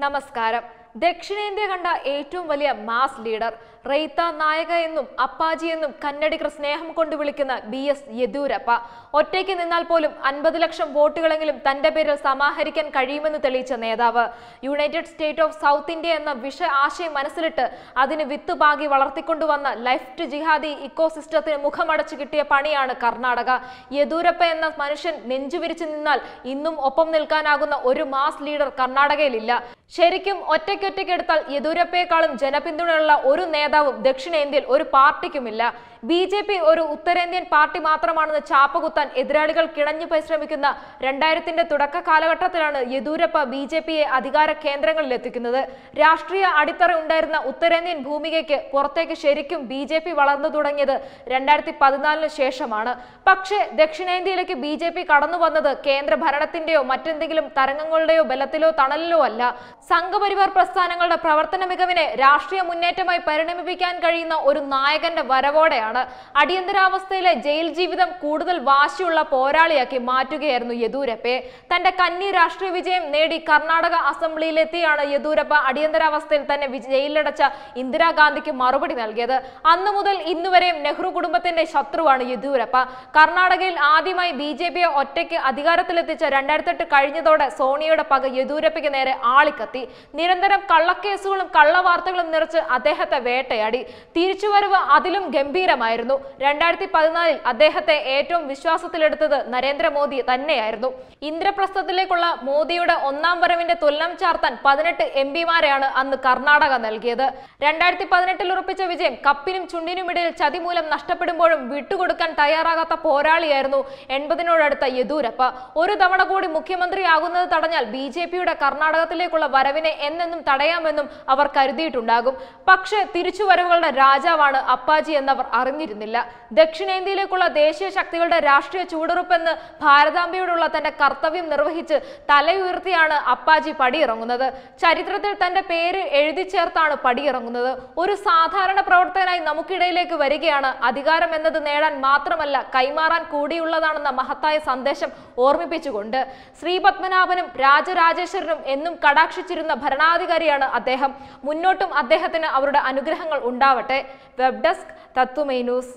നമസ്കാരം ദക്ഷിണേന്ത്യ കണ്ട ഏറ്റവും വലിയ മാസ് ലീഡർ റെയ്ത്ത നായക എന്നും അപ്പാജി എന്നും കന്നഡികർ സ്നേഹം കൊണ്ട് വിളിക്കുന്ന ബി എസ് യെദ്യൂരപ്പ ഒറ്റയ്ക്ക് നിന്നാൽ പോലും അൻപത് ലക്ഷം വോട്ടുകളെങ്കിലും തന്റെ പേരിൽ സമാഹരിക്കാൻ കഴിയുമെന്ന് തെളിയിച്ച നേതാവ് United State of South India എന്ന വിഷ ആശയം മനസ്സിലിട്ട് അതിന് വിത്ത് പാകി വളർത്തിക്കൊണ്ടുവന്ന ലെഫ്റ്റ് ജിഹാദി ഇക്കോസിസ്റ്റത്തിന് മുഖമടച്ചു കിട്ടിയ പണിയാണ് കർണാടക യെദ്യൂരപ്പ എന്ന മനുഷ്യൻ നെഞ്ചുവിരിച്ചു നിന്നാൽ ഇന്നും ഒപ്പം നിൽക്കാനാകുന്ന ഒരു മാസ് ലീഡർ കർണാടകയിലില്ല ശരിക്കും ഒറ്റയ്ക്കൊറ്റയ്ക്കെടുത്താൽ യെദ്യൂരപ്പയെക്കാളും ജനപിന്തുണയുള്ള ഒരു നേതാവും ദക്ഷിണേന്ത്യയിൽ ഒരു പാർട്ടിക്കുമില്ല ബി ജെ പി ഒരു ഉത്തരേന്ത്യൻ പാർട്ടി മാത്രമാണെന്ന് ചാപ്പകുത്താൻ എതിരാളികൾ കിണഞ്ഞു പരിശ്രമിക്കുന്ന രണ്ടായിരത്തിന്റെ തുടക്ക കാലഘട്ടത്തിലാണ് യെദ്യൂരപ്പ ബി ജെ പിയെ അധികാര കേന്ദ്രങ്ങളിൽ എത്തിക്കുന്നത് രാഷ്ട്രീയ അടിത്തറ ഉണ്ടായിരുന്ന ഉത്തരേന്ത്യൻ ഭൂമികയ്ക്ക് പുറത്തേക്ക് ശരിക്കും ബി ജെ പി വളർന്നു തുടങ്ങിയത് രണ്ടായിരത്തി പതിനാലിന് ശേഷമാണ് പക്ഷേ ദക്ഷിണേന്ത്യയിലേക്ക് ബി ജെ പി കടന്നു വന്നത് കേന്ദ്ര ഭരണത്തിന്റെയോ മറ്റെന്തെങ്കിലും തരംഗങ്ങളുടെയോ ബലത്തിലോ തണലിലോ അല്ല സംഘപരിവാർ പ്രസ്ഥാനങ്ങളുടെ പ്രവർത്തന മികവിനെ രാഷ്ട്രീയ മുന്നേറ്റമായി പരിണമിപ്പിക്കാൻ കഴിയുന്ന ഒരു നായകന്റെ വരവോടെയാണ് അടിയന്തരാവസ്ഥയിലെ ജയിൽ ജീവിതം കൂടുതൽ വാശിയുള്ള പോരാളിയാക്കി മാറ്റുകയായിരുന്നു യെദ്യൂരപ്പയെ തന്റെ കന്നി രാഷ്ട്രീയ വിജയം നേടി കർണാടക അസംബ്ലിയിലെത്തിയാണ് യെദ്യൂരപ്പ അടിയന്തരാവസ്ഥയിൽ തന്നെ വിജ- ജയിലിലടച്ച ഇന്ദിരാഗാന്ധിക്ക് മറുപടി നൽകിയത് അന്നു മുതൽ ഇന്നുവരെയും നെഹ്റു കുടുംബത്തിന്റെ ശത്രുവാണ് യെദ്യൂരപ്പ കർണാടകയിൽ ആദ്യമായി ബി ജെ പിയെ ഒറ്റയ്ക്ക് അധികാരത്തിലെത്തിച്ച രണ്ടായിരത്തെട്ട് കഴിഞ്ഞതോടെ സോണിയയുടെ പക യെദ്യൂരപ്പയ്ക്ക് നേരെ ആളിക്കത്തി നിരന്തരം കള്ളക്കേസുകളും കള്ളവാർത്തകളും നിറച്ച് അദ്ദേഹത്തെ വേട്ടയാടി തിരിച്ചുവരവ് അതിലും ഗംഭീരമായിരുന്നു രണ്ടായിരത്തി പതിനാലിൽ അദ്ദേഹത്തെ ഏറ്റവും വിശ്വാസത്തിലെടുത്തത് നരേന്ദ്രമോദി തന്നെയായിരുന്നു ഇന്ദ്രപ്രസ്ഥത്തിലേക്കുള്ള മോദിയുടെ ഒന്നാം വരവിന്റെ തുലനം ചാർത്താൻ പതിനെട്ട് എം പിമാരെയാണ് അന്ന് കർണാടക നൽകിയത് രണ്ടായിരത്തി പതിനെട്ടിൽ ഉറപ്പിച്ച വിജയം കപ്പിനും ചുണ്ടിനുമിടയിൽ ചതി മൂലം നഷ്ടപ്പെടുമ്പോഴും വിട്ടുകൊടുക്കാൻ തയ്യാറാകാത്ത പോരാളിയായിരുന്നു എൺപതിനോടടുത്ത യെദ്യൂരപ്പ ഒരു തവണ കൂടി മുഖ്യമന്ത്രിയാകുന്നത് തടഞ്ഞാൽ ബി ജെ പിയുടെ കർണാടകത്തിലേക്കുള്ള വരവിനെ എന്നെന്നും തടയാമെന്നും അവർ കരുതിയിട്ടുണ്ടാകും പക്ഷേ തിരിച്ചുവരവുകളുടെ രാജാവാണ് അപ്പാജി എന്നവർ അറിഞ്ഞിരുന്നില്ല ദക്ഷിണേന്ത്യയിലേക്കുള്ള ദേശീയ ശക്തികളുടെ രാഷ്ട്രീയ ചൂടുറപ്പെന്ന് ഭാരതാംബയോടുള്ള തന്റെ കർത്തവ്യം നിർവഹിച്ച് തലയുയർത്തിയാണ് അപ്പാജി പടിയിറങ്ങുന്നത് ചരിത്രത്തിൽ തന്റെ പേര് എഴുതി ചേർത്താണ് പടിയിറങ്ങുന്നത് ഒരു സാധാരണ പ്രവർത്തകനായി നമുക്കിടയിലേക്ക് വരികയാണ് അധികാരം എന്നത് നേടാൻ മാത്രമല്ല കൈമാറാൻ കൂടിയുള്ളതാണെന്ന മഹത്തായ സന്ദേശം ഓർമ്മിപ്പിച്ചുകൊണ്ട് ശ്രീപത്മനാഭനും രാജരാജേശ്വരനും എന്നും കടാക്ഷിച്ചിരുന്ന ഭരണാധികാരിയാണ് അദ്ദേഹം മുന്നോട്ടും അദ്ദേഹത്തിന് അവരുടെ അനുഗ്രഹങ്ങൾ ഉണ്ടാവട്ടെ web desk Tatwamayi News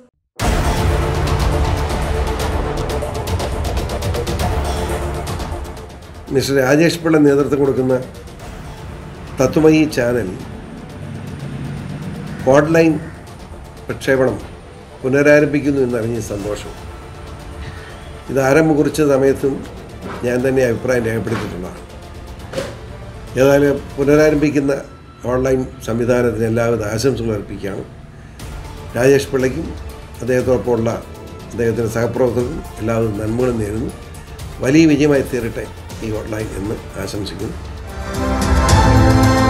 mister Rajesh Pillai നേതൃത്വം കൊടുക്കുന്ന തത്വമയി ചാനൽ ഓൺലൈൻ പ്രക്ഷേപണം പുനരാരംഭിക്കുന്നു എന്നറിഞ്ഞ സന്തോഷം ഇത് ആരംഭം കുറിച്ച സമയത്തും ഞാൻ തന്നെ അഭിപ്രായം രേഖപ്പെടുത്തിയിട്ടുള്ളതാണ് ഏതായാലും പുനരാരംഭിക്കുന്ന ഓൺലൈൻ സംവിധാനത്തിന് എല്ലാവിധ ആശംസകൾ അർപ്പിക്കുകയാണ് രാജേഷ് പിള്ളയ്ക്കും അദ്ദേഹത്തോടൊപ്പമുള്ള അദ്ദേഹത്തിൻ്റെ സഹപ്രവർത്തകർക്കും എല്ലാവിധ നന്മകളും നേരുന്നു വലിയ വിജയമായി തീരട്ടെ ഈ ഓൺലൈൻ എന്ന് ആശംസിക്കുന്നു